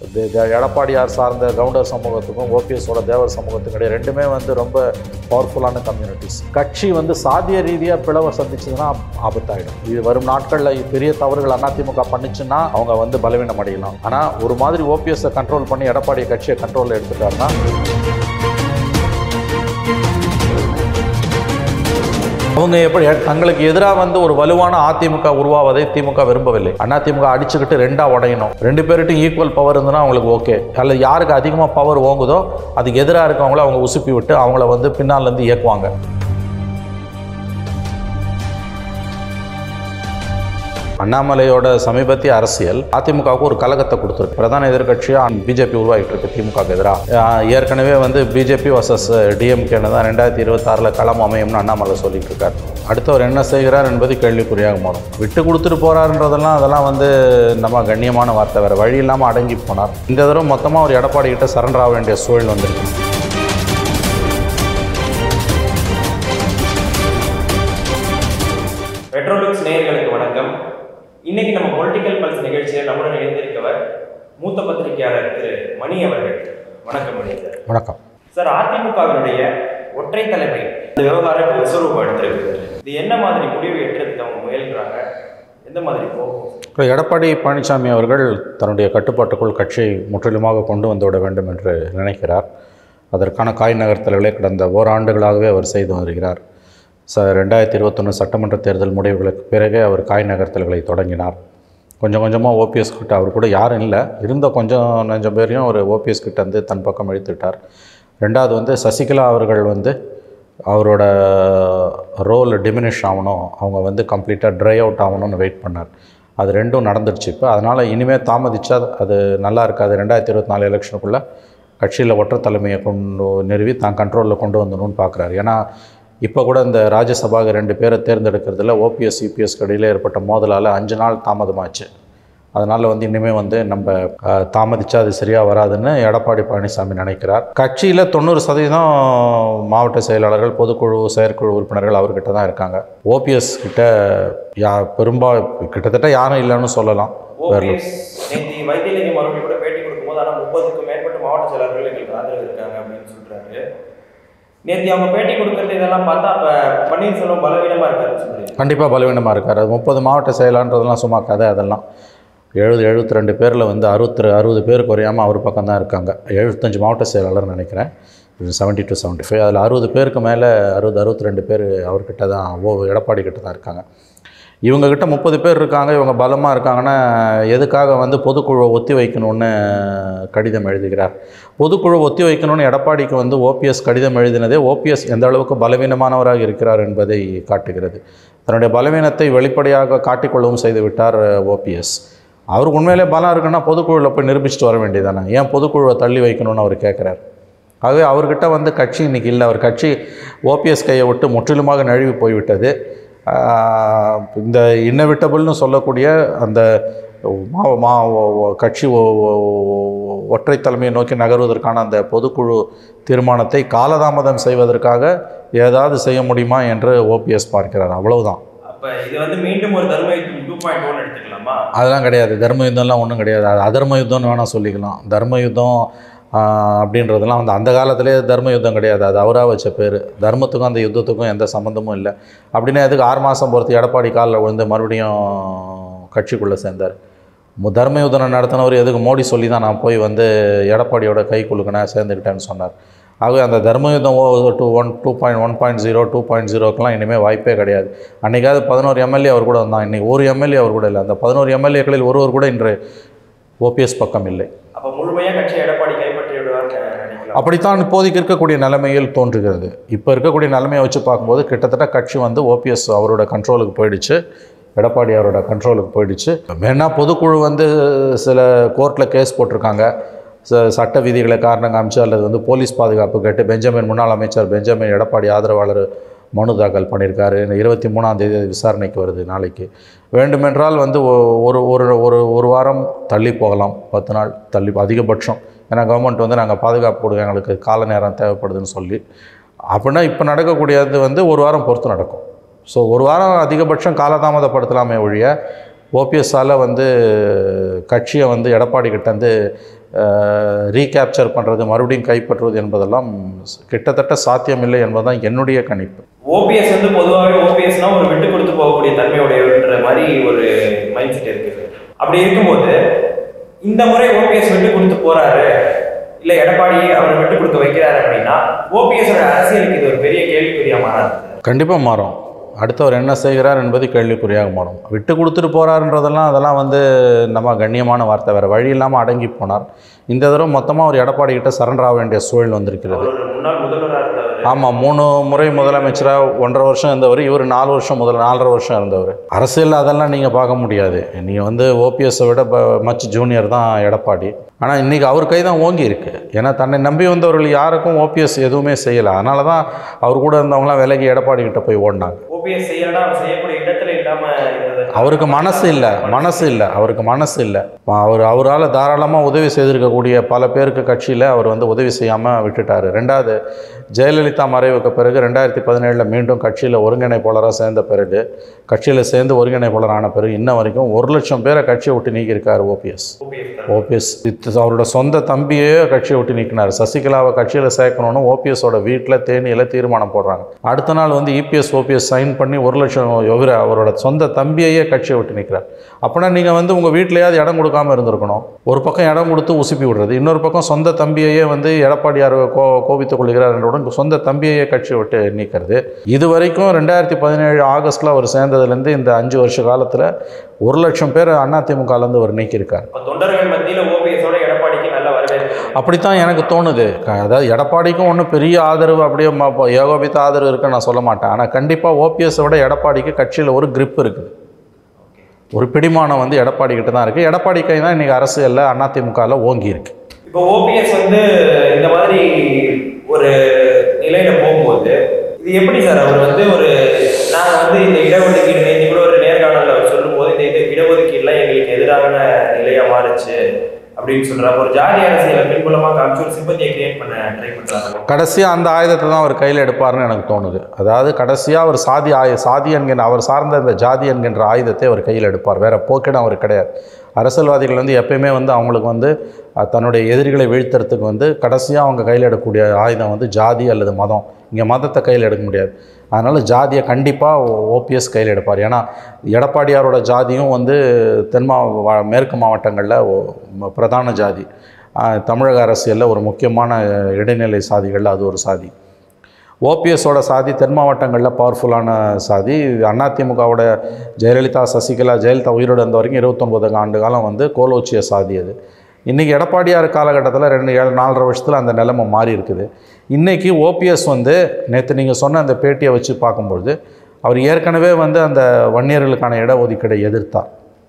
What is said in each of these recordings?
தி- தி- எடப்பாடியார் சார்ந்த கவுண்டர் சமூகத்துக்கும் ஓபிஎஸோட தேவர் சமூகத்துக்கும் இடையே ரெண்டுமே வந்து ரொம்ப பவர்ஃபுல்லான கம்யூனிட்டிஸ் கட்சி வந்து சாதிய ரீதியாக பிளவை சந்திச்சதுன்னா ஆபத்தாயிடும் இது வரும் நாட்களில் பெரிய தவறுகள் அதிமுக பண்ணுச்சுன்னா அவங்க வந்து பலவீனம் அடையலாம் ஆனால் ஒரு மாதிரி ஓபிஎஸ்ஸை கண்ட்ரோல் பண்ணி எடப்பாடி கட்சியை கண்ட்ரோலில் எடுத்துட்டாருன்னா அவங்க எப்படி தங்களுக்கு எதிராக வந்து ஒரு வலுவான அதிமுக உருவாவதை திமுக விரும்பவில்லை அதிமுக அடிச்சுக்கிட்டு ரெண்டா உடையணும் ரெண்டு பேர்கிட்டும் ஈக்குவல் பவர் இருந்ததுன்னா அவங்களுக்கு ஓகே அல்ல யாருக்கு அதிகமாக பவர் ஓங்குதோ அதுக்கு எதிராக இருக்கவங்கள அவங்க உசுப்பி விட்டு அவங்கள வந்து பின்னால இருந்து இயக்குவாங்க அண்ணாமலையோட சமீபத்திய அரசியல் அதிமுகவுக்கு ஒரு கலகத்தை கொடுத்துருக்கு பிரதான எதிர்க்கட்சியாக பிஜேபி உருவாகிட்டு இருக்கு திமுகவுக்கு எதிராக ஏற்கனவே வந்து பிஜேபி வர்சஸ் டிஎம்கேன்னு தான் ரெண்டாயிரத்தி இருபத்தாறில் களம் அமையும்னு அண்ணாமலை சொல்லிட்டு இருக்கார் அடுத்தவர் என்ன செய்கிறார் என்பது கேள்விக்குறியாக மாறும் விட்டு கொடுத்துட்டு போறாருன்றதெல்லாம் அதெல்லாம் வந்து நம்ம கண்ணியமான வார்த்தை வேறு வழி இல்லாமல் அடங்கி போனார் இந்த தடவை மொத்தமாக ஒரு எடப்பாடி கிட்ட சரண்டர் ஆக வேண்டிய சூழல் வந்திருக்கு பெட்ரோலிக்ஸ் நேயர்களுக்கு வணக்கம் இன்னைக்கு நம்ம பொலிட்டிக்கல் பல்ஸ் நிகழ்ச்சியில் நம்முடன் இணைந்திருக்கவர் மூத்த பத்திரிகையாளர் திரு மணி அவர்கள் வணக்கம் மணி சார் வணக்கம் சார் அதிமுகவினுடைய ஒற்றை தலைமை இந்த விவகாரம் விஸ்வரூபம் எடுத்திருக்கு இது என்ன மாதிரி முடிவு எட்டுறதுக்கு அவங்க முயல்கிறாங்க எந்த மாதிரி போகும் இப்போ எடப்பாடி பழனிசாமி அவர்கள் தன்னுடைய கட்டுப்பாட்டுக்குள் கட்சியை முற்றிலுமாக கொண்டு வந்துவிட வேண்டும் என்று நினைக்கிறார் அதற்கான காய் நகர்த்தல்களை கடந்த ஓராண்டுகளாகவே அவர் செய்து வருகிறார் ச ரெண்டாயிரத்தி இருபத்தொன்று சட்டமன்ற தேர்தல் முடிவுகளுக்கு பிறகே அவர் காய் நகர்த்தல்களை தொடங்கினார் கொஞ்சம் கொஞ்சமாக ஓபிஎஸ் கிட்ட அவர் கூட யாரும் இல்லை இருந்த கொஞ்சம் நஞ்சம் பேரையும் அவர் ஓபிஎஸ் கிட்ட வந்து தன் பக்கம் இழுத்துட்டார் ரெண்டாவது வந்து சசிகலா அவர்கள் வந்து அவரோட ரோல் டிமினிஷ் ஆகணும் அவங்க வந்து கம்ப்ளீட்டாக ட்ரை அவுட் ஆகணும்னு வெயிட் பண்ணார் அது ரெண்டும் நடந்துருச்சு இப்போ அதனால் இனிமேல் தாமதிச்சா அது நல்லா இருக்காது ரெண்டாயிரத்தி இருபத்தி நாலு எலெக்ஷனுக்குள்ளே கட்சியில் ஒற்றை தலைமையை கொண்டு நிறுவி தான் கண்ட்ரோலில் கொண்டு வந்துடணும்னு பார்க்குறாரு ஏன்னா இப்போ கூட இந்த ராஜ்யசபாவுக்கு ரெண்டு பேரை தேர்ந்தெடுக்கிறதுல ஓபிஎஸ் யூபிஎஸ் இடையில ஏற்பட்ட மோதலால் அஞ்சு நாள் தாமதமாச்சு அதனால் வந்து இனிமேல் வந்து நம்ம அஹ், தாமதிச்சா அது சரியாக வராதுன்னு எடப்பாடி பழனிசாமி நினைக்கிறார் கட்சியில் தொண்ணூறு சதவீதம் மாவட்ட செயலாளர்கள் பொதுக்குழு செயற்குழு உறுப்பினர்கள் அவர்கிட்ட தான் இருக்காங்க ஓபிஎஸ் கிட்ட யா பெரும்பா கிட்டத்தட்ட யாரும் இல்லைன்னு சொல்லலாம் ஓபிஎஸ் நேற்று வைத்தியலிங்கம் அவர்கள் கூட பேட்டி கொடுக்கும்போது ஆனால் முப்பதுக்கும் மேற்பட்ட மாவட்ட செயலாளர்கள் எங்களுக்கு ஆதரவு இருக்காங்க அப்படின்னு சொல்றாரு நேற்று அவங்க பேட்டி கொடுக்கறது இதெல்லாம் பார்த்தா அப்ப பன்னீர்செல்வம் பலவீனமா இருக்காருன்னு சொல்றீங்க கண்டிப்பாக பலவீனமாக இருக்கார் அது முப்பது மாவட்ட செயலான்றதெல்லாம் சும்மா கதை அதெல்லாம் எழுபது எழுபத்தி ரெண்டு பேரில் வந்து அறுபத்தி அறுபது பேர் குறையாமல் அவர் பக்கம் தான் இருக்காங்க எழுபத்தஞ்சு மாவட்ட செயலாளர் நினைக்கிறேன் செவன்ட்டி டு செவன்ட்டி ஃபைவ் அதில் அறுபது பேருக்கு மேலே அறுபது அறுபத்தி ரெண்டு பேர் அவர்கிட்ட தான் ஓ எடப்பாடி கிட்ட தான் இருக்காங்க இவங்கக்கிட்ட முப்பது பேர் இருக்காங்க இவங்க பலமாக இருக்காங்கன்னா எதுக்காக வந்து பொதுக்குழுவை ஒத்தி வைக்கணும்னு கடிதம் எழுதுகிறார் பொதுக்குழு ஒத்தி வைக்கணும்னு எடப்பாடிக்கு வந்து ஓபிஎஸ் கடிதம் எழுதினதே ஓபிஎஸ் எந்த அளவுக்கு பலவீனமானவராக இருக்கிறார் என்பதை காட்டுகிறது தன்னுடைய பலவீனத்தை வெளிப்படையாக காட்டிக்கொள்ளவும் செய்து விட்டார் ஓபிஎஸ் அவருக்கு உண்மையிலே பலம் இருக்குன்னா பொதுக்குழுவில் போய் நிரூபிச்சுட்டு வர வேண்டியதானே ஏன் பொதுக்குழுவை தள்ளி வைக்கணும்னு அவர் கேட்குறார் ஆகவே அவர்கிட்ட வந்து கட்சி இன்னைக்கு இல்லை அவர் கட்சி ஓபிஎஸ் கையை விட்டு முற்றிலுமாக நழுவி போய்விட்டது ஆஹ் இந்த இன்னவிட்டபிள்னு சொல்லக்கூடிய அந்த மா மா ஒ- ஒ- கட்சி ஒ- ஒ- ஒ- ஒற்றை தலைமையை நோக்கி நகர்வதற்கான அந்த பொதுக்குழு தீர்மானத்தை காலதாமதம் செய்வதற்காக ஏதாவது செய்ய முடியுமா என்று ஓபிஎஸ் பார்க்கிறார் அவ்வளவுதான் அப்ப இது வந்து மீண்டும் ஒரு தர்ம டூ பாயிண்ட் ஒன் எடுத்துக்கலாமா அதெல்லாம் கிடையாது தர்ம யுத்தம்லாம் ஒன்றும் கிடையாது அது அதர்ம யுத்தம்னு வேணால் சொல்லிக்கலாம் தர்ம யுத்தம் ஆஹ், அப்படின்றதெல்லாம் வந்து அந்த காலத்திலே தர்ம யுத்தம் கிடையாது அது அவராக வச்ச பேர் தர்மத்துக்கும் அந்த யுத்தத்துக்கும் எந்த சம்மந்தமும் இல்லை அப்படின்னா எதுக்கு ஆறு மாதம் பொறுத்து எடப்பாடி காலில் விழுந்து மறுபடியும் கட்சிக்குள்ளே சேர்ந்தார் மு- தர்ம யுத்தம் நடத்தினவர் எதுக்கு மோடி சொல்லி தான் நான் போய் வந்து எடப்பாடியோட கை குலுக்கினேன் சேர்ந்துக்கிட்டேன்னு சொன்னார் ஆகவே அந்த தர்ம யுத்தம் two one two point one point zero two point ஜீரோக்கெலாம் இனிமேல் வாய்ப்பே கிடையாது அன்றைக்காவது பதினோரு எம்எல்ஏ அவர் கூட வந்தான் இன்றைக்கி ஒரு எம்எல்ஏ அவர் கூட இல்லை அந்த பதினோரு எம்எல்ஏக்களில் ஒருவர் கூட இன்று ஓபிஎஸ் பக்கம் இல்லை அப்ப முழுமையா கட்சியை எடப்பாடி கைப்பற்றி விடுவார்னு நினைக்கலாம் அப்படித்தான் இப்போதைக்கு இருக்கக்கூடிய நிலைமையில் தோன்றுகிறது இப்போ இருக்கக்கூடிய நிலைமையை வச்சு பார்க்கும்போது கிட்டத்தட்ட கட்சி வந்து ஓபிஎஸ் அவரோட கண்ட்ரோலுக்கு போயிடுச்சு எடப்பாடி அவரோட கண்ட்ரோலுக்கு போயிடுச்சு வேணா பொதுக்குழு வந்து சில கோர்ட்டில் கேஸ் போட்டிருக்காங்க ச- சட்ட விதிகளை காரணம் காமிச்சு அல்லது வந்து போலீஸ் பாதுகாப்பு கேட்டு பெஞ்சமின் முன்னாள் அமைச்சர் பெஞ்சமின் எடப்பாடி ஆதரவாளர் மனு தாக்கல் பண்ணியிருக்காரு இந்த இருபத்தி மூணாம் தேதி அது விசாரணைக்கு வருது நாளைக்கு வேண்டுமென்றால் வந்து ஒ- ஒரு ஒரு ஒரு ஒரு வாரம் தள்ளி போகலாம் பத்து நாள் தள்ளி அதிகபட்சம் ஏன்னா கவர்மெண்ட் வந்து நாங்கள் பாதுகாப்பு கொடுங்க எங்களுக்கு கால நேரம் தேவைப்படுதுன்னு சொல்லி அப்படின்னா இப்போ நடக்கக்கூடியது வந்து ஒரு வாரம் பொறுத்து நடக்கும் ஸோ ஒரு வாரம் அதிகபட்சம் காலதாமதப்படுத்தலாமே ஒழிய ஓபிஎஸ்ஸால் வந்து கட்சியை வந்து எடப்பாடி கிட்ட வந்து ரீகேப்சர் பண்ணுறது மறுபடியும் கைப்பற்றுவது என்பதெல்லாம் கிட்டத்தட்ட சாத்தியமில்லை என்பதுதான் என்னுடைய கணிப்பு ஓபிஎஸ் வந்து பொதுவாகவே ஓபிஎஸ்னா ஒரு விட்டு கொடுத்து போகக்கூடிய தன்மையுடையவன்ற மாதிரி ஒரு மைண்ட் செட் இருக்கு அப்படி இருக்கும்போது இந்த முறை ஓபிஎஸ் விட்டு கொடுத்து போறாரு இல்ல எடப்பாடி அவர் விட்டு கொடுக்க வைக்கிறாரு அப்படின்னா ஓபிஎஸ் அரசியலுக்கு இது ஒரு பெரிய கேள்விக்குறியா மாறாது கண்டிப்பாக மாறும் அடுத்தவர் என்ன செய்கிறார் என்பது கேள்விக்குறியாக மாறும் விட்டு கொடுத்துட்டு போகிறாருன்றதெல்லாம் அதெல்லாம் வந்து நம்ம கண்ணியமான வார்த்தை வேறு வழி இல்லாமல் அடங்கி போனார் இந்த தடவை மொத்தமாக ஒரு எடப்பாடி கிட்ட சரண்டர் ஆக வேண்டிய சூழல் வந்திருக்கிறது அவர் ஒரு முன்னாள் முதல்வராக இருந்தவர் ஆமாம் மூணு முறை முதலமைச்சராக ஒன்றரை வருஷம் இருந்தவர் இவர் நாலு வருஷம் முதல் நாலரை வருஷம் இருந்தவர் அரசியல் அதெல்லாம் நீங்கள் பார்க்க முடியாது நீங்கள் வந்து ஓபிஎஸ்ஸை விட மச் ஜூனியர் தான் எடப்பாடி ஆனால் இன்றைக்கி அவர் கை தான் ஓங்கி இருக்கு ஏன்னா தன்னை நம்பி வந்தவர்கள் யாருக்கும் ஓபிஎஸ் எதுவுமே செய்யலை அதனால தான் அவர் கூட இருந்தவங்களாம் விலகி எடப்பாடி கிட்ட போய் ஓடினாங்க ஓபிஎஸ் செய்யலன்னா அவர் செய்யக்கூடிய இடத்துல இல்லாம இருந்தது அவருக்கு மனசு இல்லை மனசு இல்லை அவருக்கு மனசு இல்லை அவர் அவரால் தாராளமாக உதவி செய்திருக்கக்கூடிய பல பேருக்கு கட்சியில் அவர் வந்து உதவி செய்யாமல் விட்டுட்டார் ரெண்டாவது ஜெயலலிதா மறைவுக்கு பிறகு ரெண்டாயிரத்தி பதினேழில் மீண்டும் கட்சியில் ஒருங்கிணைப்பாளராக சேர்ந்த பிறகு கட்சியில் சேர்ந்து ஒருங்கிணைப்பாளர் ஆன பிறகு இன்ன வரைக்கும் ஒரு லட்சம் பேரை கட்சியை விட்டு நீக்கியிருக்கார் ஓபிஎஸ் ஓபிஎஸ் ஓபிஎஸ் இது அவரோட சொந்த தம்பியே கட்சியை விட்டு நீக்கினார் சசிகலாவை கட்சியில் சேர்க்கணும்னு ஓபிஎஸோட வீட்டில் தேனியில் தீர்மானம் போடுறாங்க அடுத்த நாள் வந்து இபிஎஸ் ஓபிஎஸ் சைன் பண்ணி ஒரு லட்சம் இவர் அவரோட சொந்த தம்பியையே கட்சியை விட்டு நிற்கிறார் அப்படின்னா நீங்கள் வந்து உங்கள் வீட்டிலேயாவது இடம் கொடுக்காம இருந்திருக்கணும் ஒரு பக்கம் இடம் கொடுத்து உசுப்பி விடுறது இன்னொரு பக்கம் சொந்த தம்பியையே வந்து எடப்பாடியார் கோ கோபித்துக் கொள்கிறார் என்றவுடன் சொந்த தம்பியையே கட்சியை விட்டு நீக்கிறது இது வரைக்கும் ரெண்டாயிரத்தி பதினேழு ஆகஸ்ட்டில் அவர் சேர்ந்ததுலேருந்து இந்த அஞ்சு வருஷ காலத்தில் ஒரு லட்சம் பேர் அதிமுகலேருந்து அவர் நீக்கியிருக்கார் அப்ப தொண்டர்கள் மத்தியில ஓபிஎஸோட எடப்பாடிக்கு நல்ல வரவேற்பு அப்படித்தான் எனக்கு தோணுது க- அதாவது எடப்பாடிக்கும் ஒன்றும் பெரிய ஆதரவு அப்படியே ம- இப்போ ஏகோபித்த ஆதரவு இருக்குன்னு நான் சொல்ல மாட்டேன் ஆனால் கண்டிப்பாக ஓபிஎஸை விட எடப்பாடிக்கு கட்சியில் ஒரு grip இருக்குது ஒரு பிடிமானம் வந்து எடப்பாடி கிட்ட தான் இருக்குது எடப்பாடி கை தான் இன்றைக்கி அரசியலில் அதிமுகவில் ஓங்கி இருக்கு இப்போ ஓபிஎஸ் வந்து இந்த மாதிரி ஒரு நிலையில போகும்போது இது எப்படி சார் அவர் வந்து ஒரு நாங்க வந்து இந்த இடஒதுக்கீடு நேற்று கூட ஒரு நேர்காணல்ல அவர் சொல்லும்போது இந்த இது இடஒதுக்கீடுலாம் எங்களுக்கு எதிரான நிலையா மாறுச்சு அப்படின்னு சொல்றாங்க ஒரு ஜாதி அரசியலை பின்புலமா காமிச்சு ஒரு சிம்பத்தியை கிரியேட் பண்ண ட்ரை பண்றாங்க கடைசியாக அந்த ஆயுதத்தை தான் அவர் கையில் எடுப்பார்னு எனக்கு தோணுது அதாவது கடைசியாக அவர் சாதி ஆய சாதி என்கின்ற அவர் சார்ந்த இந்த ஜாதி என்கின்ற ஆயுதத்தை அவர் கையில் எடுப்பார் வேற போக்கிடம் அவர் கிடையாது அரசியல்வாதிகள் வந்து எப்பயுமே வந்து அவங்களுக்கு வந்து அஹ், தன்னுடைய எதிரிகளை வீழ்த்துறதுக்கு வந்து கடைசியாக அவங்க கையில் எடுக்கக்கூடிய ஆயுதம் வந்து ஜாதி அல்லது மதம் இங்கே மதத்தை கையில் எடுக்க முடியாது அதனால் ஜாதியை கண்டிப்பாக ஓபிஎஸ் கையில் எடுப்பார் ஏன்னா எடப்பாடியாரோட ஜாதியும் வந்து தென் மாவ மேற்கு மாவட்டங்களில் ஒ- பிரதான ஜாதி ஆஹ், தமிழக அரசியலில் ஒரு முக்கியமான இடைநிலை சாதிகளில் அது ஒரு சாதி ஓபிஎஸோட சாதி தென் மாவட்டங்களில் பவர்ஃபுல்லான சாதி அதிமுகவோட ஜெயலலிதா சசிகலா ஜெயலலிதா உயிரோடு இருந்த வரைக்கும் இருபத்தொன்பது ஆண்டு காலம் வந்து கோலோச்சிய சாதி அது இன்றைக்கி எடப்பாடியார் காலகட்டத்தில் ரெண்டு ஏழு நாலரை வருஷத்தில் அந்த நிலைமை மாறி இருக்குது இன்றைக்கி ஓபிஎஸ் வந்து நேற்று நீங்கள் சொன்ன அந்த பேட்டியை வச்சு பார்க்கும்பொழுது அவர் ஏற்கனவே வந்து அந்த வன்னியர்களுக்கான இடஒதுக்கீடை எதிர்த்தார்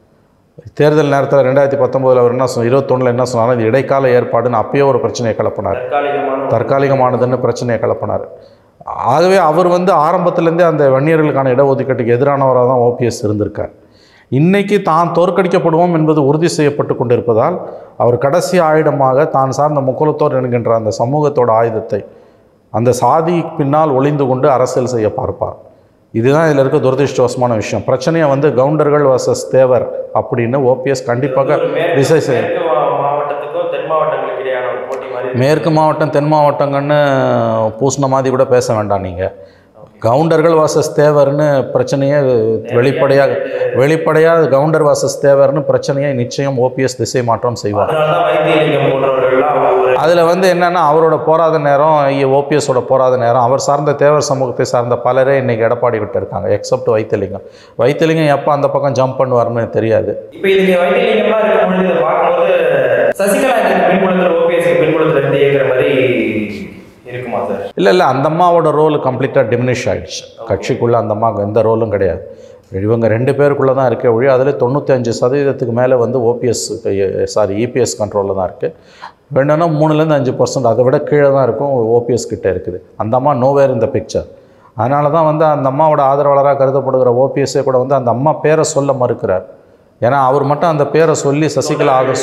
தேர்தல் நேரத்தில் ரெண்டாயிரத்தி பத்தொம்போதில் அவர் என்ன சொன்ன இருபத்தொன்னில் என்ன சொன்னாலும் இது இடைக்கால ஏற்பாடுன்னு அப்பயே ஒரு பிரச்சனையை கிளப்பினார் தற்காலிகமான தற்காலிகமானதுன்னு பிரச்சனையை கிளப்பினார் ஆகவே அவர் வந்து ஆரம்பத்திலேருந்தே அந்த வன்னியர்களுக்கான இடஒதுக்கீட்டுக்கு எதிரானவராக தான் ஓபிஎஸ் இருந்திருக்கார் இன்னைக்கு தான் தோற்கடிக்கப்படுவோம் என்பது உறுதி செய்யப்பட்டு கொண்டிருப்பதால் அவர் கடைசி ஆயுதமாக தான் சார்ந்த முக்குலத்தோர் என்கின்ற அந்த சமூகத்தோட ஆயுதத்தை அந்த சாதி பின்னால் ஒளிந்து கொண்டு அரசியல் செய்ய பார்ப்பார் இதுதான் இதில் இருக்க துரதிருஷ்டவசமான விஷயம் பிரச்சனையை வந்து கவுண்டர்கள் வர்சஸ் தேவர் அப்படின்னு ஓபிஎஸ் கண்டிப்பாக ஒரு மேற்கு- திசை செய்ய மேற்கு மா- மாவட்டத்துக்கும் தென் மாவட்டங்களுக்கு இடையான ஒரு போட்டி மாதிரி இருக்கு. மேற்கு மாவட்டம் தென் மாவட்டங்கன்னு பூசின மாதிரி கூட பேச வேண்டாம் நீங்கள் கவுண்டர்கள் வாசஸ் தேவர்னு பிரச்சனையை வெளிப்படையாக வெளிப்படையாக கவுண்டர் வாசஸ் தேவர்னு பிரச்சனையை நிச்சயம் ஓபிஎஸ் திசை மாற்றம் செய்வார் அதனாலதான் வைத்தியலிங்கம் போன்றவர்கள்லாம் ஒரு அதில் வந்து என்னென்னா அவரோட போராத நேரம் ஓபிஎஸோட போராத நேரம் அவர் சார்ந்த தேவர் சமூகத்தை சார்ந்த பலரே இன்னைக்கு எடப்பாடி கிட்ட இருக்காங்க எக்ஸப்ட் வைத்தியலிங்கம் வைத்தியலிங்கம் எப்போ அந்த பக்கம் ஜம்ப் பண்ணுவார்னு தெரியாது இப்ப இதுக்கு வைத்தியலிங்கம்லாம் இருக்கும்பொழுது இதை பார்க்கும்போது சசிகலா இதுக்கு பின்புலத்தில் ஓபிஎஸ் பின்புலத்துல இருந்து இயங்குற மாதிரி இருக்குமா சார் இல்லை இல்லை அந்த அம்மாவோட ரோல் கம்ப்ளீட்டாக டிமினிஷ் ஆயிடுச்சு கட்சிக்குள்ளே அந்த அம்மாவுக்கு எந்த ரோலும் கிடையாது இவங்க ரெண்டு பேருக்குள்ளே தான் இருக்க ஒழி அதில் தொண்ணூற்றி அஞ்சு சதவீதத்துக்கு மேலே வந்து ஓபிஎஸ் சாரி இபிஎஸ் கண்ட்ரோலில் தான் இருக்குது வேணும்னா மூணுலேருந்து அஞ்சு பர்சன்ட் அதை விட கீழே தான் இருக்கும் ஓபிஎஸ் கிட்ட இருக்குது அந்த அம்மா நோவேர் இந்த பிக்சர் அதனால தான் வந்து அந்த அம்மாவோட ஆதரவாளராக கருதப்படுகிற ஓபிஎஸ்ஸே கூட வந்து அந்த அம்மா பேரை சொல்ல மறுக்கிறார் ஏன்னா அவர் மட்டும் அந்த பேரை சொல்லி சசிகலா ஆக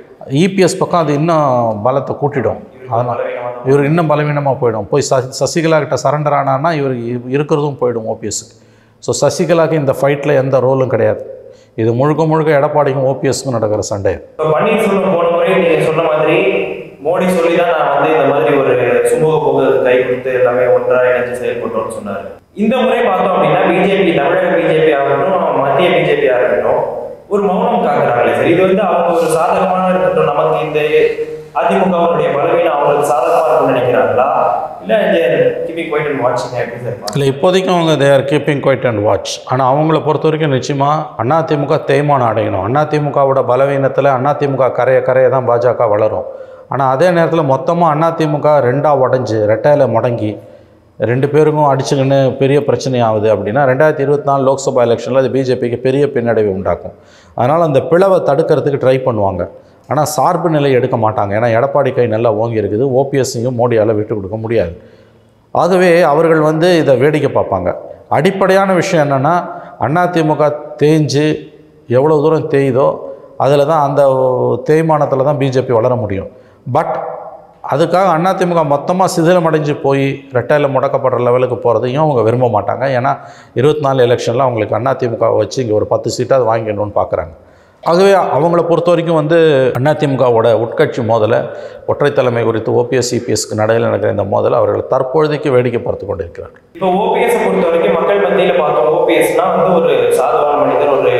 இபிஎஸ் பக்கம் அது இன்னும் பலத்தை கூட்டிடும் அதனால் இவர் இன்னும் பலவீனமாக போயிடும் போய் ச சசிகலா கிட்ட சரண்டர் ஆனான்னா இவர் இ- இருக்கிறதும் போயிடும் ஓபிஎஸ்க்கு ஸோ சசிகலாக்கு இந்த ஃபைட்டில் எந்த ரோலும் கிடையாது இது முழுக்க முழுக்க எடப்பாடிக்கும் ஓபிஎஸ்க்கும் நடக்கிற சண்டை இப்போ பன்னீர்செல்வம் போன முறை நீங்க சொன்ன மாதிரி மோடி சொல்லி தான் நான் வந்து இந்த மாதிரி ஒரு சுமூக போக்கு கை கொடுத்து எல்லாமே ஒன்றா இணைஞ்சு செயல்பட்டோம்னு சொன்னாரு இந்த முறை பார்த்தோம் அப்படின்னா பிஜேபி தமிழக பிஜேபி ஆகட்டும் மத்திய பிஜேபி ஆகட்டும் ஒரு மௌனம் காக்குறாங்களே சார் இது வந்து அவங்க ஒரு சாதகமான இருக்கட்டும் நமக்கு இந்த அதிமுகவுடைய பலவீனம் அவங்களுக்கு சாதகமா இருக்கும்னு நினைக்கிறாங்களா இல்ல கீப்பிங் போயிட்டு அண்ட் வாட்சிங் எப்படி சார் இல்லை இப்போதைக்கும் அவங்க they are keeping quiet and watch ஆனால் அவங்கள பொறுத்த வரைக்கும் நிச்சயமாக அதிமுக தேய்மானம் அடையணும் அதிமுகவோட பலவீனத்தில் அதிமுக கரைய கரைய தான் பாஜக வளரும் ஆனால் அதே நேரத்தில் மொத்தமாக அதிமுக ரெண்டாக உடஞ்சி ரெட்டையில் முடங்கி ரெண்டு பேருக்கும் அடிச்சுக்கின்னு பெரிய பிரச்சனை ஆகுது அப்படின்னா ரெண்டாயிரத்தி இருபத்தி நாலு லோக்சபா எலெக்ஷனில் அது பிஜேபிக்கு பெரிய பின்னடைவை உண்டாக்கும் அதனால் அந்த பிளவை தடுக்கிறதுக்கு ட்ரை பண்ணுவாங்க ஆனால் சார்பு நிலை எடுக்க மாட்டாங்க ஏன்னா எடப்பாடி கை நல்லா ஓங்கி இருக்குது ஓபிஎஸ்ஸையும் மோடியால் விட்டு கொடுக்க முடியாது ஆகவே அவர்கள் வந்து இதை வேடிக்கை பார்ப்பாங்க அடிப்படையான விஷயம் என்னென்னா அதிமுக தேஞ்சு எவ்வளோ தூரம் தேயுதோ அதில் தான் அந்த தேய்மானத்தில் தான் பிஜேபி வளர முடியும் பட் அதுக்காக அதிமுக மொத்தமாக சிதிலமடைஞ்சு போய் ரெட்டையில் முடக்கப்படுற லெவலுக்கு போகிறதையும் அவங்க விரும்ப மாட்டாங்க ஏன்னா இருபத்தி நாலு எலெக்ஷனில் அவங்களுக்கு அதிமுக வச்சு இங்கே ஒரு பத்து சீட்டாவது வாங்கிடணும்னு பார்க்குறாங்க ஆகவே அவங்கள பொறுத்த வரைக்கும் வந்து அதிமுகவோட உட்கட்சி மோதலை ஒற்றை தலைமை குறித்து ஓபிஎஸ் சிபிஎஸ்க்கு நடையில் நடக்கிற இந்த மோதலை அவர்கள் தற்பொழுதைக்கு வேடிக்கை பார்த்து கொண்டிருக்கிறார்கள் இப்போ ஓபிஎஸ் பொறுத்த வரைக்கும் மக்கள் மத்தியில பார்த்தோம் ஓபிஎஸ்னா வந்து ஒரு சாதாரண மனிதர் ஒரு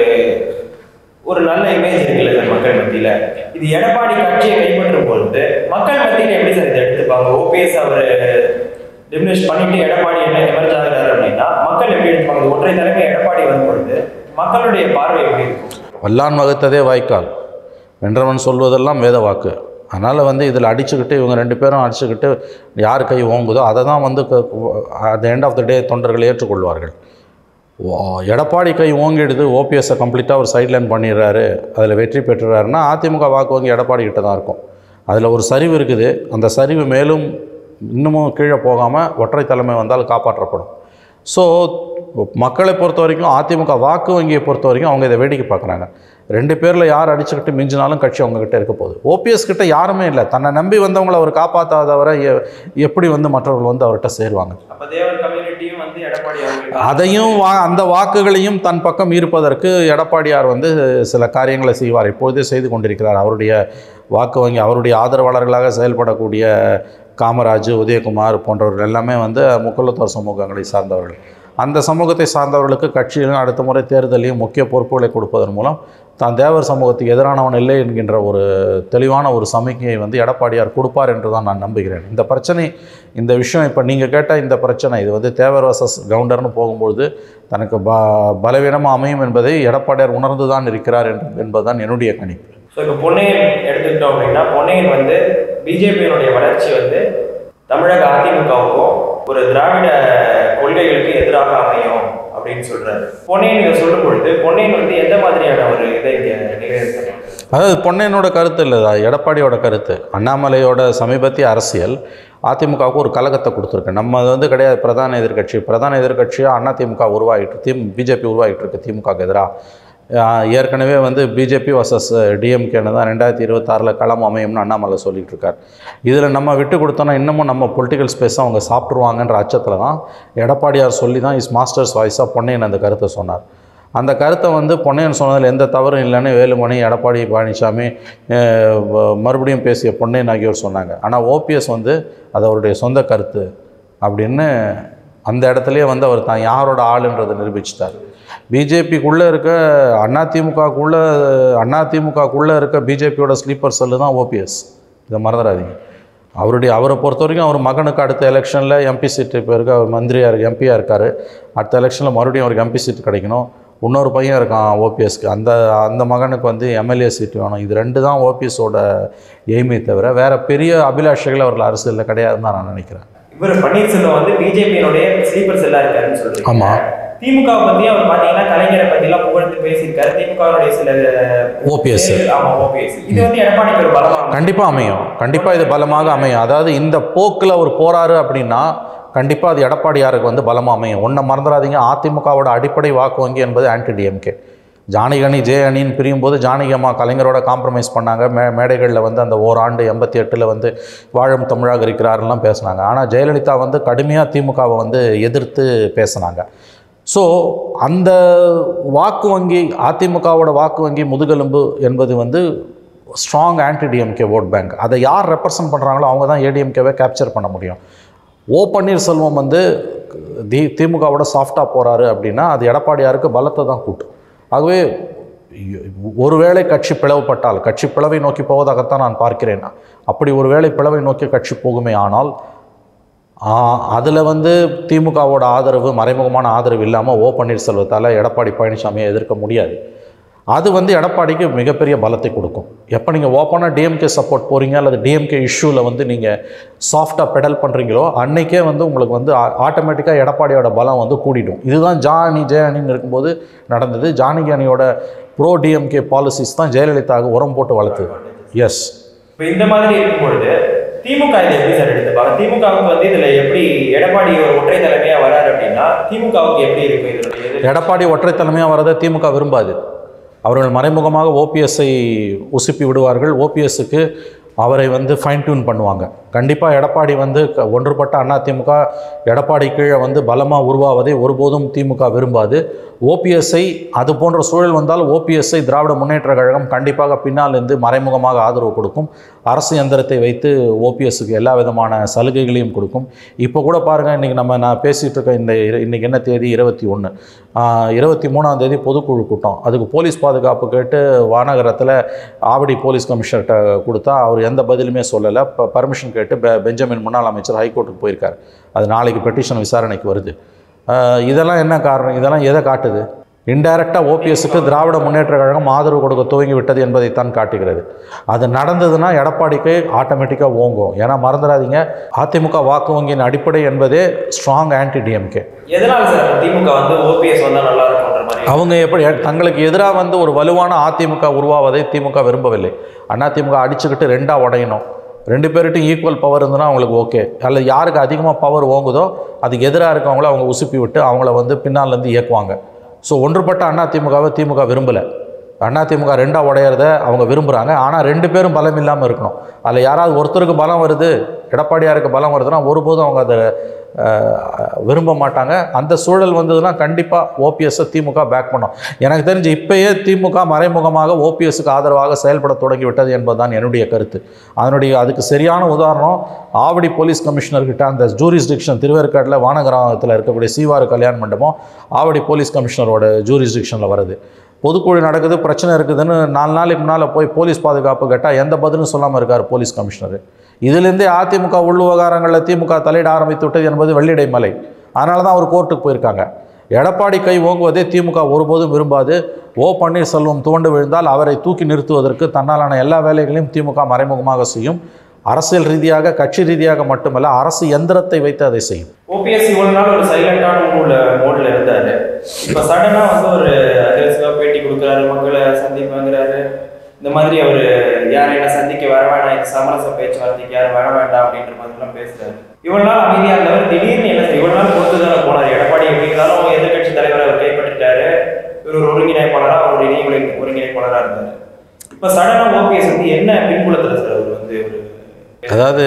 ஒரு நல்ல இமேஜ் இருக்குல்ல சார் மக்கள் மத்தியில இது எடப்பாடி கட்சியை கைப்பற்றும் பொழுது மக்கள் மத்தியில எப்படி சார் இதை எடுத்துப்பாங்க ஓபிஎஸ் அவர் டிமினிஷ் பண்ணிட்டு எடப்பாடி என்ன எமர்ஜ் ஆகுறாரு அப்படின்னா மக்கள் எப்படி எடுத்துப்பாங்க இது ஒற்றை தலைமை எடப்பாடி வரும் பொழுது மக்களுடைய பார்வை எப்படி இருக்கும் வல்லான் வகுத்ததே வாய்க்கால் வென்றவன் சொல்வதெல்லாம் வேத வாக்கு அதனால் வந்து இதில் அடிச்சுக்கிட்டு இவங்க ரெண்டு பேரும் அடிச்சுக்கிட்டு யார் கை ஓங்குதோ அதை தான் வந்து at end of the day தொண்டர்கள் ஏற்றுக்கொள்வார்கள் ஓ- எடப்பாடி கை ஓங்கிடுது ஓபிஎஸ்ஸை கம்ப்ளீட்டாக ஒரு சைட்லைன் பண்ணிடுறாரு அதில் வெற்றி பெற்றுறாருன்னா அதிமுக வாக்கு வங்கி எடப்பாடி கிட்ட தான் இருக்கும் அதில் ஒரு சரிவு இருக்குது அந்த சரிவு மேலும் இன்னமும் கீழே போகாமல் ஒற்றை தலைமை வந்தால் காப்பாற்றப்படும் ஸோ மக்களை பொறுத்த வரைக்கும் அதிமுக வாக்கு வங்கியை பொறுத்த வரைக்கும் அவங்க இதை வேடிக்கை பார்க்குறாங்க ரெண்டு பேரில் யார் அடிச்சுக்கிட்டு மிஞ்சினாலும் கட்சி அவங்கக்கிட்ட இருக்க போகுது ஓபிஎஸ் கிட்ட யாருமே இல்லை தன்னை நம்பி வந்தவங்களை அவர் காப்பாற்றாதவரை எ- எப்படி வந்து மற்றவர்கள் வந்து அவர்கிட்ட சேருவாங்க அப்ப தேவர் கம்யூனிட்டியும் வந்து எடப்பாடி அவங்களுக்கு அதையும் வா அந்த வாக்குகளையும் தன் பக்கம் ஈர்ப்பதற்கு எடப்பாடியார் வந்து சில காரியங்களை செய்வார் இப்பொழுதே செய்து கொண்டிருக்கிறார் அவருடைய வாக்கு வங்கி அவருடைய ஆதரவாளர்களாக செயல்படக்கூடிய காமராஜ் உதயகுமார் போன்றவர்கள் எல்லாமே வந்து முக்குலத்தோர் சமூகங்களை சார்ந்தவர்கள் அந்த சமூகத்தை சார்ந்தவர்களுக்கு கட்சியிலும் அடுத்த முறை தேர்தலையும் முக்கிய பொறுப்புகளை கொடுப்பதன் மூலம் தான் தேவர் சமூகத்துக்கு எதிரானவன் இல்லை என்கின்ற ஒரு தெளிவான ஒரு சமிக்கையை வந்து எடப்பாடியார் கொடுப்பார் என்று தான் நான் நம்புகிறேன் இந்த பிரச்சனை இந்த விஷயம் இப்போ நீங்கள் கேட்ட இந்த பிரச்சனை இது வந்து தேவர் வர்சஸ் கவுண்டர்னு போகும்பொழுது தனக்கு ப பலவீனமாக அமையும் என்பதை எடப்பாடியார் உணர்ந்து தான் இருக்கிறார் என்று என்பதுதான் என்னுடைய கணிப்பு ஸோ இப்போ பொன்னையன் எடுத்துக்கிட்டோம் அப்படின்னா பொன்னையன் வந்து பிஜேபியினுடைய வளர்ச்சி வந்து தமிழக அதிமுகவுக்கும் ஒரு திராவிட கொள்கைகளுக்கு எதிராக அமையும் அப்படின்னு சொல்றாரு பொன்னையன் இதை சொல்லும் பொழுது பொன்னையன் வந்து எந்த மாதிரியான ஒரு இதை இங்க நிகழ்த்து அதாவது பொன்னையனோட கருத்து இல்லை அது எடப்பாடியோட கருத்து அண்ணாமலையோட சமீபத்திய அரசியல் அதிமுகவுக்கு ஒரு கலகத்தை கொடுத்துருக்கு நம்ம அது வந்து கிடையாது பிரதான எதிர்க்கட்சி பிரதான எதிர்க்கட்சியாக அதிமுக உருவாகிட்டு திம் பிஜேபி உருவாகிட்டு இருக்கு திமுகவுக்கு எதிராக ஏற்கனவே வந்து பிஜேபி வர்சஸ் டிஎம்கேன்னு தான் ரெண்டாயிரத்தி இருபத்தாறில் களம் அமையும்னு அண்ணாமலை சொல்லிட்டு இருக்கார் இதில் நம்ம விட்டு கொடுத்தோன்னா இன்னமும் நம்ம பொலிட்டிக்கல் ஸ்பேஸை அவங்க சாப்பிட்ருவாங்கன்ற அச்சத்தில் தான் எடப்பாடியார் சொல்லி தான் இஸ் மாஸ்டர்ஸ் வாய்ஸாக பொன்னையன் அந்த கருத்தை சொன்னார் அந்த கருத்தை வந்து பொன்னையன் சொன்னதில் எந்த தவறும் இல்லைன்னு வேலுமணி எடப்பாடி பழனிசாமி அஹ், வ- மறுபடியும் பேசிய பொன்னையன் ஆகியோர் சொன்னாங்க ஆனால் ஓபிஎஸ் வந்து அது அவருடைய சொந்த கருத்து அப்படின்னு அந்த இடத்துலயே வந்து அவர் தான் யாரோட ஆளுன்றதை நிரூபிச்சிட்டார் பிஜேபிக்குள்ளே இருக்க அதிமுகக்குள்ளே அதிமுகக்குள்ளே இருக்க பிஜேபியோட ஸ்லீப்பர் செல்லு தான் ஓபிஎஸ் இதை மறந்துடாதீங்க அவருடைய அவரை பொறுத்த வரைக்கும் அவர் மகனுக்கு அடுத்த எலெக்ஷனில் எம்பி சீட் இப்போ இருக்க அவர் மந்திரியாக இருக்கு எம்பியாக இருக்கார் அடுத்த எலெக்ஷனில் மறுபடியும் அவருக்கு எம்பி சீட் கிடைக்கணும் இன்னொரு பையன் இருக்கான் ஓபிஎஸ்க்கு அந்த அந்த மகனுக்கு வந்து எம்எல்ஏ சீட் வேணும் இது ரெண்டு தான் ஓபிஎஸோட எய்மே தவிர வேறு பெரிய அபிலாஷைகள் அவர்கள் அரசியலில் கிடையாதுன்னு தான் நான் நினைக்கிறேன் இவர் பன்னீர்செல்வம் வந்து பிஜேபியினுடைய ஸ்லீப்பர் செல்லா இருக்காருன்னு சொல்றீங்க ஆமா. திமுக பத்தி அவர் பாத்தீங்கன்னா கலைஞரை பத்தி எல்லாம் புகழ்ந்து பேசியிருக்காரு திமுகவுடைய சில OPS. ஆமா ஓபிஎஸ் இது வந்து எடப்பாடிக்கு ஒரு பலமா கண்டிப்பாக அமையும் கண்டிப்பாக இது பலமாக அமையும் அதாவது இந்த போக்கில் அவர் போகிறாரு அப்படின்னா கண்டிப்பாக அது எடப்பாடியாருக்கு வந்து பலமாக அமையும் ஒன்றை மறந்துடாதீங்க அதிமுகவோட அடிப்படை வாக்கு வங்கி என்பது ஆன்டி டிஎம்கே ஜானகி அணி ஜே அணின்னு பிரியும் போது ஜானகி அம்மா கலைஞரோட காம்ப்ரமைஸ் பண்ணாங்க மே மேடைகளில் வந்து அந்த ஓராண்டு எண்பத்தி எட்டில் வந்து வாழும் தமிழாக இருக்கிறாருலாம் பேசுனாங்க ஆனால் ஜெயலலிதா வந்து கடுமையாக திமுகவை வந்து எதிர்த்து பேசுனாங்க ஸோ அந்த வாக்கு வங்கி அதிமுகவோட வாக்கு வங்கி முதுகெலும்பு என்பது வந்து strong anti DMK vote bank அதை யார் ரெப்ரசன்ட் பண்ணுறாங்களோ அவங்க தான் ஏடிஎம்கேவை கேப்சர் பண்ண முடியும் ஓ பன்னீர்செல்வம் வந்து தி திமுகவோட சாஃப்டாக போகிறாரு அப்படின்னா அது எடப்பாடியாருக்கு பலத்தை தான் கூட்டும் ஆகவே இ- ஒருவேளை கட்சி பிளவுபட்டால் கட்சி பிளவை நோக்கி போவதாகத்தான் நான் பார்க்கிறேன் அப்படி ஒருவேளை பிளவை நோக்கி கட்சி போகுமே ஆனால் அதில் வந்து திமுகவோட ஆதரவு மறைமுகமான ஆதரவு இல்லாமல் ஓ பன்னீர்செல்வத்தால் எடப்பாடி பழனிசாமியை எதிர்க்க முடியாது அது வந்து எடப்பாடிக்கு மிகப்பெரிய பலத்தை கொடுக்கும் எப்போ நீங்கள் ஓப்பனாக டிஎம்கே சப்போர்ட் போகிறீங்க அல்லது டிஎம்கே இஷ்யூவில் வந்து நீங்கள் சாஃப்டாக பெடல் பண்ணுறீங்களோ அன்னைக்கே வந்து உங்களுக்கு வந்து ஆட்டோமேட்டிக்காக எடப்பாடியோட பலம் வந்து கூடிடும் இதுதான் ஜா அணி ஜெய அணின்னு இருக்கும்போது நடந்தது ஜானகி அணியோட ப்ரோ டிஎம்கே பாலிசிஸ் தான் ஜெயலலிதாவுக்கு உரம் போட்டு வளர்த்தது எஸ் இப்போ இந்த மாதிரி இருக்கும் பொழுது திமுக இதை எப்படி சார் எடுத்துப்பாங்க திமுகவுக்கு வந்து இதுல எப்படி எடப்பாடி ஒரு ஒற்றை தலைமையா வராரு அப்படின்னா திமுகவுக்கு எப்படி இருக்கும் இதனுடைய எதிர் எடப்பாடி ஒற்றை தலைமையாக வரதை திமுக விரும்பாது அவர்கள் மறைமுகமாக ஓபிஎஸ்ஐ உசுப்பி விடுவார்கள் ஓபிஎஸ்க்கு அவரை வந்து ஃபைன் டியூன் பண்ணுவாங்க கண்டிப்பாக எடப்பாடி வந்து க- ஒன்றுபட்ட அண்ணா திமுக எடப்பாடி கீழே வந்து பலமாக உருவாவதை ஒருபோதும் திமுக விரும்பாது ஓபிஎஸ்ஐ அது போன்ற சூழல் வந்தால் ஓபிஎஸ்ஐ திராவிட முன்னேற்ற கழகம் கண்டிப்பாக பின்னால் இருந்து மறைமுகமாக ஆதரவு கொடுக்கும் அரசு எந்திரத்தை வைத்து ஓபிஎஸ்க்கு எல்லா விதமான சலுகைகளையும் கொடுக்கும் இப்போ கூட பாருங்கள் இன்றைக்கி நம்ம நான் பேசிகிட்டு இருக்க இந்த இரு- இன்னைக்கு என்ன தேதி இருபத்தி ஒன்று இருபத்தி மூணாம் தேதி பொதுக்குழு கூட்டம் அதுக்கு போலீஸ் பாதுகாப்பு கேட்டு வானகரத்தில் ஆவடி போலீஸ் கமிஷனர்கிட்ட கொடுத்தா அவர் எந்த பதிலுமே சொல்லலை இப்போ பர்மிஷன் கேட்டு பெ பெஞ்சமின் முன்னாள் அமைச்சர் ஹைகோர்ட்டுக்கு போயிருக்கார் அது நாளைக்கு பெட்டிஷன் விசாரணைக்கு வருது ஆஹ் இதெல்லாம் என்ன காரணம் இதெல்லாம் எதை காட்டுது இன்டைரக்டாக ஓபிஎஸ்க்கு திராவிட முன்னேற்ற கழகம் ஆதரவு கொடுக்க துவங்கி விட்டது என்பதைத்தான் காட்டுகிறது அது நடந்ததுன்னா எடப்பாடிக்கு ஆட்டோமேட்டிக்காக ஓங்கும் ஏன்னா மறந்துடாதீங்க அதிமுக வாக்கு வங்கியின் அடிப்படை என்பதே ஸ்ட்ராங் ஆன்டி டிஎம்கே எதனால சார் திமுக வந்து ஓபிஎஸ் வந்தா நல்லா இருக்கும்ன்ற மாதிரி அவங்க எப்படி தங்களுக்கு எதிராக வந்து ஒரு வலுவான அதிமுக உருவாவதை திமுக விரும்பவில்லை அதிமுக அடிச்சுக்கிட்டு ரெண்டாக உடையணும் ரெண்டு பேர்கிட்டும் ஈக்குவல் பவர் இருந்ததுன்னா அவங்களுக்கு ஓகே அல்லது யாருக்கு அதிகமாக பவர் ஓங்குதோ அதுக்கு எதிராக இருக்கவங்கள அவங்க உசுப்பி விட்டு அவங்கள வந்து பின்னாலேருந்து இயக்குவாங்க ஸோ ஒன்றுபட்ட அதிமுகவை திமுக விரும்பலை அதிமுக ரெண்டாக உடையிறத அவங்க விரும்புகிறாங்க ஆனால் ரெண்டு பேரும் பலம் இல்லாமல் இருக்கணும் அதில் யாராவது ஒருத்தருக்கு பலம் வருது எடப்பாடியாருக்கு பலம் வருதுன்னா ஒருபோதும் அவங்க அதை அஹ், விரும்ப மாட்டாங்க அந்த சூழல் வந்ததுன்னா கண்டிப்பாக ஓபிஎஸ்ஸை திமுக பேக் பண்ணும் எனக்கு தெரிஞ்சு இப்பயே திமுக மறைமுகமாக ஓபிஎஸ்க்கு ஆதரவாக செயல்பட தொடங்கி விட்டது என்பதுதான் என்னுடைய கருத்து அதனுடைய அதுக்கு சரியான உதாரணம் ஆவடி போலீஸ் கமிஷனர்கிட்ட அந்த ஜூரிஸ்டிக்ஷன் திருவேற்காட்டில் வானகிராமத்தில் இருக்கக்கூடிய சீவாறு கல்யாண மண்டபம் ஆவடி போலீஸ் கமிஷனரோட ஜூரிஸ்டிக்ஷனில் வருது பொதுக்குழு நடக்குது பிரச்சனை இருக்குதுன்னு நாலு நாளைக்கு முன்னால் போய் போலீஸ் பாதுகாப்பு கேட்டால் எந்த பதிலும் சொல்லாமல் இருக்கார் போலீஸ் கமிஷனர் இதிலிருந்தே அதிமுக உள் விவகாரங்களில் திமுக தலையிட ஆரம்பித்து விட்டது என்பது வெள்ளிடை மலை அதனால தான் அவர் கோர்ட்டுக்கு போயிருக்காங்க எடப்பாடி கை ஓங்குவதே திமுக ஒருபோதும் விரும்பாது ஓ பன்னீர்செல்வம் துவண்டு விழுந்தால் அவரை தூக்கி நிறுத்துவதற்கு தன்னாலான எல்லா வேலைகளையும் திமுக மறைமுகமாக செய்யும் அரசியல் ரீதியாக கட்சி ரீதியாக மட்டுமல்ல அரசு எந்திரத்தை வைத்து அதை செய்யும் ஓபிஎஸ் இவ்வளவு நாள் ஒரு சைலண்டான மூட்ல மோட்ல இருந்தாரு இப்ப சடனா வந்து ஒரு அக்ரெசிவா பேட்டி கொடுக்குறாரு மக்களை சந்திப்பாங்கிறாரு இந்த மாதிரி அவரு யாரையும் சந்திக்க வர வேணாம் இது சமரச பேச்சுவார்த்தைக்கு யாரும் வர வேண்டாம் அப்படின்ற மாதிரிலாம் பேசுறாரு இவ்வளவு நாள் அமைதியா இருந்தவர் திடீர்னு என்ன சார் இவ்வளவு நாள் பொறுத்து தானே போனார் எடப்பாடி எப்படி இருந்தாலும் எதிர்கட்சி தலைவர் அவர் கைப்பற்றிட்டாரு இவர் ஒரு ஒருங்கிணைப்பாளரா அவர் இணை ஒருங்கி- ஒருங்கிணைப்பாளரா இருந்தாரு இப்ப சடனா ஓபிஎஸ் வந்து என்ன பின்புலத்துல சார் அவர் வந்து ஒரு அதாவது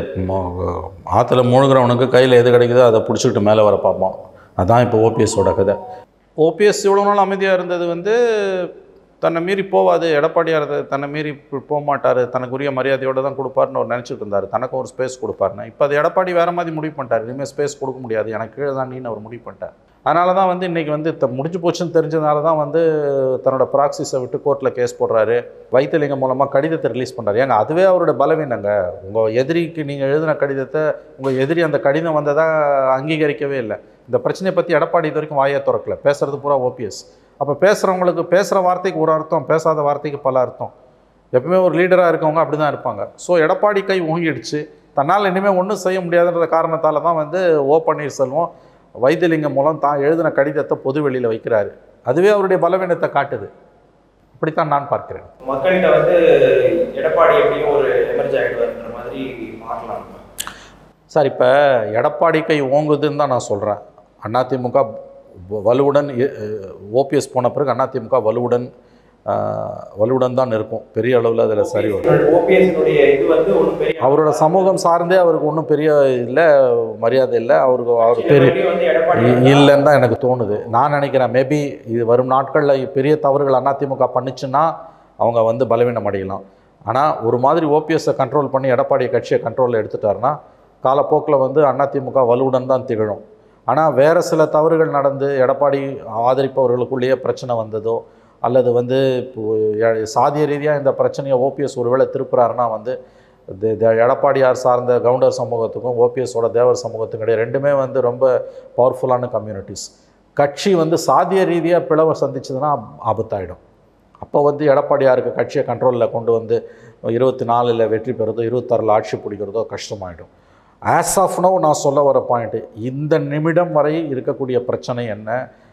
ம- ஆற்றுல மூழ்கிறவனுக்கு கையில் எது கிடைக்குதோ அதை பிடிச்சிக்கிட்டு மேலே வர பார்ப்பான் அதான் இப்போ ஓபிஎஸோட கதை ஓபிஎஸ் இவ்வளோ நாள் அமைதியாக இருந்தது வந்து தன்னை மீறி போவாது எடப்பாடியார் அதை தன்னை மீறி போ- போக மாட்டார் தனக்குரிய மரியாதையோடு தான் கொடுப்பாருன்னு அவர் நினச்சிட்டு இருந்தார் தனக்கும் ஒரு ஸ்பேஸ் கொடுப்பாருன்னு இப்போ அது எடப்பாடி வேறு மாதிரி முடிவு பண்ணிட்டார் இனிமேல் ஸ்பேஸ் கொடுக்க முடியாது எனக்கு கீழே தான் நீன்னு அவர் முடிவு பண்ணிட்டார் அதனால தான் வந்து இன்றைக்கி வந்து த முடிஞ்சு போச்சுன்னு தெரிஞ்சதுனால தான் வந்து தன்னோட ப்ராக்சிஸை விட்டு கோர்ட்டில் கேஸ் போடுறாரு வைத்தியலிங்கம் மூலமாக கடிதத்தை ரிலீஸ் பண்ணுறாரு ஏங்க அதுவே அவரோட பலவீனங்க உங்கள் எதிரிக்கு நீங்கள் எழுதின கடிதத்தை உங்கள் எதிரி அந்த கடிதம் வந்ததாக அங்கீகரிக்கவே இல்லை இந்த பிரச்சனையை பற்றி எடப்பாடி இது வரைக்கும் வாயை திறக்கல பேசுறது பூரா ஓபிஎஸ் அப்போ பேசுகிறவங்களுக்கு பேசுகிற வார்த்தைக்கு ஒரு அர்த்தம் பேசாத வார்த்தைக்கு பல அர்த்தம் எப்பவுமே ஒரு லீடராக இருக்கவங்க அப்படி தான் இருப்பாங்க ஸோ எடப்பாடி கை ஓங்கிடுச்சு தன்னால் இனிமேல் ஒன்றும் செய்ய முடியாதுன்ற காரணத்தால் தான் வந்து ஓ பன்னீர்செல்வம் வைத்தியலிங்கம் மூலம் தான் எழுதின கடிதத்தை பொது வெளியில் வைக்கிறாரு அதுவே அவருடைய பலவீனத்தை காட்டுது அப்படித்தான் நான் பார்க்கிறேன் மக்கள்கிட்ட வந்து எடப்பாடி எப்படியும் ஒரு எமர்ஜி ஆகிடுவார்ன்ற மாதிரி பார்க்கலாம் நம்ம. சார் இப்போ எடப்பாடி கை ஓங்குதுன்னு தான் நான் சொல்கிறேன் அதிமுக வலுவுடன் ஓபிஎஸ் போன பிறகு அதிமுக வலுவுடன் ஆஹ், வலுவுடன் தான் இருக்கும் பெரிய அளவில் அதில் சரி வரும் ஓபிஎஸ்னுடைய இது வந்து ஒன்றும் பெரிய அவரோட சமூகம் சார்ந்தே அவருக்கு ஒன்றும் பெரிய இல்லை மரியாதை இல்லை அவருக்கு அவர் பெரிய மறுபடியும் வந்து எடப்பாடி இ- இல்லைன்னு தான் எனக்கு தோணுது நான் நினைக்கிறேன் மேபி இது வரும் நாட்களில் பெரிய தவறுகள் அதிமுக பண்ணுச்சுன்னா அவங்க வந்து பலவீனம் அடையலாம் ஆனால் ஒரு மாதிரி ஓபிஎஸ்ஸை கண்ட்ரோல் பண்ணி எடப்பாடி கட்சியை கண்ட்ரோலில் எடுத்துட்டாருன்னா காலப்போக்கில் வந்து அதிமுக வலுவுடன் தான் திகழும் ஆனால் வேறு சில தவறுகள் நடந்து எடப்பாடி ஆதரிப்பவர்களுக்குள்ளேயே பிரச்சனை வந்ததோ அல்லது வந்து இப்போ எ- சாதிய ரீதியாக இந்த பிரச்சனையை ஓபிஎஸ் ஒருவேளை திருப்புறாருன்னா வந்து த- த- எடப்பாடியார் சார்ந்த கவுண்டர் சமூகத்துக்கும் ஓபிஎஸோட தேவர் சமூகத்துக்கும் இடையே ரெண்டுமே வந்து ரொம்ப பவர்ஃபுல்லான கம்யூனிட்டிஸ் கட்சி வந்து சாதிய ரீதியாக பிளவை சந்திச்சதுன்னா ஆபத்தாயிடும் அப்போ வந்து எடப்பாடியாருக்கு கட்சியை கண்ட்ரோலில் கொண்டு வந்து இருபத்தி நாலில் வெற்றி பெறுறதோ இருபத்தாறில் ஆட்சி பிடிக்கிறதோ கஷ்டமாயிடும் ஆஸ் ஆஃப் நோ நான் சொல்ல வர பாயிண்ட்டு இந்த நிமிடம் வரை இருக்கக்கூடிய பிரச்சனை என்ன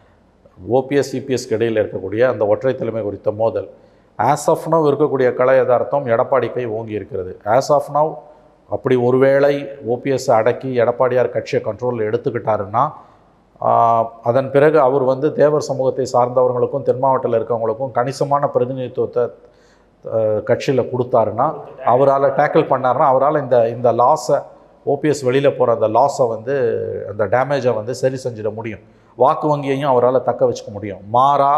ஓபிஎஸ் சிபிஎஸ்க்கு இடையில் இருக்கக்கூடிய அந்த ஒற்றை தலைமை குறித்த மோதல் ஆஸ் ஆஃப் நவ் இருக்கக்கூடிய கலை யதார்த்தம் எடப்பாடி கை ஓங்கி இருக்கிறது ஆஸ் ஆஃப் நவ் அப்படி ஒருவேளை ஓபிஎஸ் அடக்கி எடப்பாடியார் கட்சியை கண்ட்ரோலில் எடுத்துக்கிட்டாருன்னா ஆஹ், அதன் பிறகு அவர் வந்து தேவர் சமூகத்தை சார்ந்தவர்களுக்கும் தென் மாவட்டத்தில் இருக்கவங்களுக்கும் கணிசமான பிரதிநிதித்துவத்தை கட்சியில் கொடுத்தாருன்னா அவரால் டேக்கிள் பண்ணாருன்னா அவரால் இந்த இந்த லாஸை ஓபிஎஸ் வெளியில் போகிற அந்த லாஸை வந்து அந்த டேமேஜை வந்து சரி செஞ்சிட முடியும் வாக்கு வங்கியையும் அவரால் தக்க வச்சுக்க முடியும் மாறா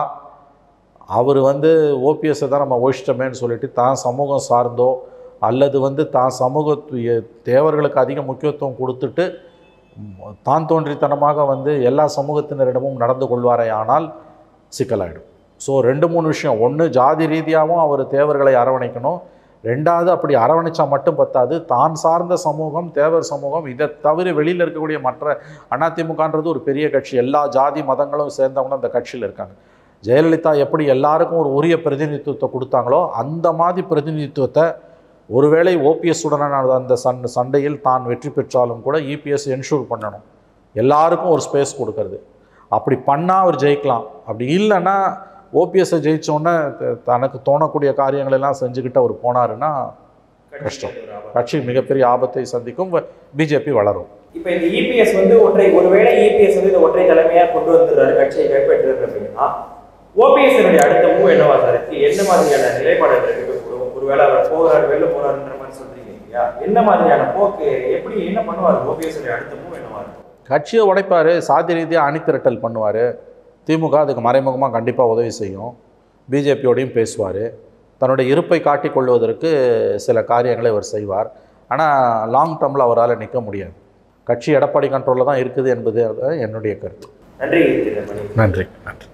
அவர் வந்து ஓபிஎஸ்ஸை தான் நம்ம ஒழிச்சிட்டோமேன்னு சொல்லிட்டு தான் சமூகம் சார்ந்தோ அல்லது வந்து தான் சமூக தேவர்களுக்கு அதிக முக்கியத்துவம் கொடுத்துட்டு ம், தான் தோன்றித்தனமாக வந்து எல்லா சமூகத்தினரிடமும் நடந்து கொள்வாரே ஆனால் சிக்கலாயிடும் ஸோ ரெண்டு மூணு விஷயம் ஒன்று ஜாதி ரீதியாகவும் அவர் தேவர்களை அரவணைக்கணும் ரெண்டாவது அப்படி அரவணைச்சா மட்டும் பத்தாது தான் சார்ந்த சமூகம் தேவர் சமூகம் இதை தவிர வெளியில் இருக்கக்கூடிய மற்ற அதிமுகன்றது ஒரு பெரிய கட்சி எல்லா ஜாதி மதங்களும் சேர்ந்தவங்களும் அந்த கட்சியில் இருக்காங்க ஜெயலலிதா எப்படி எல்லாருக்கும் ஒரு உரிய பிரதிநிதித்துவத்தை கொடுத்தாங்களோ அந்த மாதிரி பிரதிநிதித்துவத்தை ஒருவேளை ஓபிஎஸ் உடனான அந்த சண் சண்டையில் தான் வெற்றி பெற்றாலும் கூட இபிஎஸ் என்ஷூர் பண்ணணும் எல்லாருக்கும் ஒரு ஸ்பேஸ் கொடுக்கறது அப்படி பண்ணால் அவர் ஜெயிக்கலாம் அப்படி இல்லைன்னா ஓபிஎஸ்ஸை ஜெயிச்சோன்னே த- தனக்கு தோணக்கூடிய காரியங்கள் எல்லாம் செஞ்சுக்கிட்டு அவர் போனாருன்னா கஷ்டம். கட்சி மிகப்பெரிய ஆபத்தை சந்திக்கும் பிஜேபி வளரும் இப்போ இந்த இபிஎஸ் வந்து ஒற்றை ஒருவேளை இபிஎஸ் வந்து இந்த ஒற்றை தலைமையா கொண்டு வந்துடுறாரு கட்சியை கைப்பற்றுறாரு அப்படின்னா ஓபிஎஸ் அடுத்த மூவ் என்னவா சார் இருக்கு என்ன மாதிரியான நிலைப்பாடுகள் இருக்கக்கூடும் ஒருவேளை அவர் போகிறாரு வெளில போறாருன்ற மாதிரி சொல்றீங்க இல்லையா என்ன மாதிரியான போக்கு எப்படி என்ன பண்ணுவார் ஓபிஎஸ் அடுத்த மூவ் என்னவா இருக்கும் கட்சியை உடைப்பார் சாதி ரீதியாக அணிதிரட்டல் பண்ணுவார் திமுக அதுக்கு மறைமுகமாக கண்டிப்பாக உதவி செய்யும் பிஜேபியோடையும் பேசுவார் தன்னுடைய இருப்பை காட்டிக் கொள்வதற்கு சில காரியங்களை அவர் செய்வார் ஆனால் லாங் டேர்மில் அவரால் நிற்க முடியாது கட்சி எடப்பாடி கண்ட்ரோலில் தான் இருக்குது என்பது என்னுடைய கருத்து நன்றி திரு மணி நன்றி நன்றி